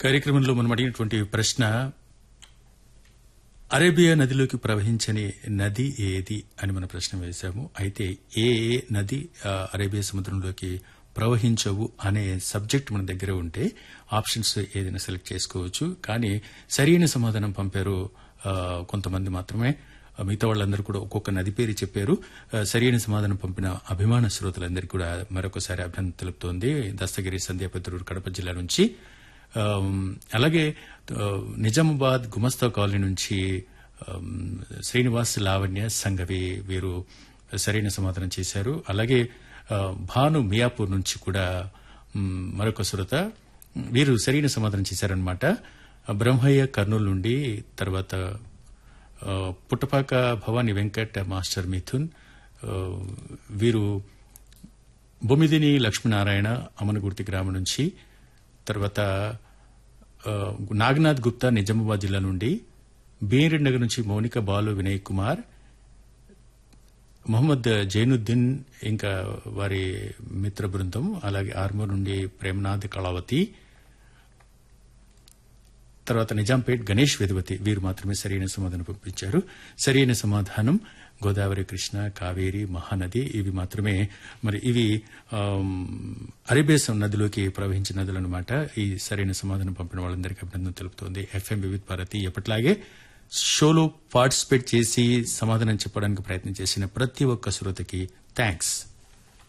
కార్యక్రమంలో మనం అడిగినటువంటి ప్రశ్న అరేబియా నదిలోకి ప్రవహించని నది ఏది అని మన ప్రశ్న వేశాము అయితే ఏ ఏ నది ఆ, అరేబియా సముద్రంలోకి ప్రవహించవు అనే సబ్జెక్ట్ మన దగ్గర ఉంటే ఆప్షన్స్ ఏదైనా సెలెక్ట్ చేసుకోవచ్చు కానీ సరైన సమాధానం పంపారు ఆ, కొంతమంది మాత్రమే ఆ, మిగతా వాళ్ళందరూ కూడా ఒక్కొక్క నది పేరు చెప్పారు ఆ, సరైన సమాధానం పంపిన అభిమాన శ్రోతలందరికీ కూడా మరొకసారి అభినందన తెలుపుతోంది దస్తగిరి సంధ్యాపత్రుడు కడప జిల్లా నుంచి ఆమ్, అలాగే ఆ, నిజామాబాద్ గుమస్తా కాలనీ నుంచి ఆమ్, శ్రీనివాస్ లావణ్య సంఘవి వీరు సరైన సమాధానం చేశారు అలాగే ఆ, భాను మియాపూర్ నుంచి కూడా మ్, మరొక శ్రోత వీరు సరైన సమాధానం చేశారనమాట బ్రహ్మయ్య కర్నూలు నుండి తర్వాత ఆ, పుట్టపాక భవాని వెంకట్ మాస్టర్ మిథున్ ఆ, వీరు బొమ్మిదిని లక్ష్మీనారాయణ అమనగుర్తి గ్రామం నుంచి తర్వాత ఆ, నాగనాథ్ గుప్తా నిజామాబాద్ జిల్లా నుండి బీరెడ్ నగర్ నుంచి మౌనిక బాలు వినయ్ కుమార్ మొహమ్మద్ జైనుద్దీన్ ఇంకా వారి మిత్ర బృందం అలాగే ఆర్మూర్ నుండి ప్రేమనాథ్ కళావతి తర్వాత నిజాంపేట్ గణేష్ వేదవతి వీరు మాత్రమే సరైన సమాధానం పంపించారు సరైన సమాధానం గోదావరి కృష్ణ కావేరి మహానది ఇవి మాత్రమే మరి ఇవి ఆమ్, అరేబియా నదిలోకి ప్రవహించిన నదులు అనమాట ఈ సరైన సమాధానం పంపిన వాళ్ళందరికీ అభినందన తెలుపుతోంది ఎఫ్ఎం వివిధ్ భారతి ఎప్పటిలాగే షోలో పార్టిసిపేట్ చేసి సమాధానం చెప్పడానికి ప్రయత్నం చేసిన ప్రతి ఒక్క శ్రోతకి థ్యాంక్స్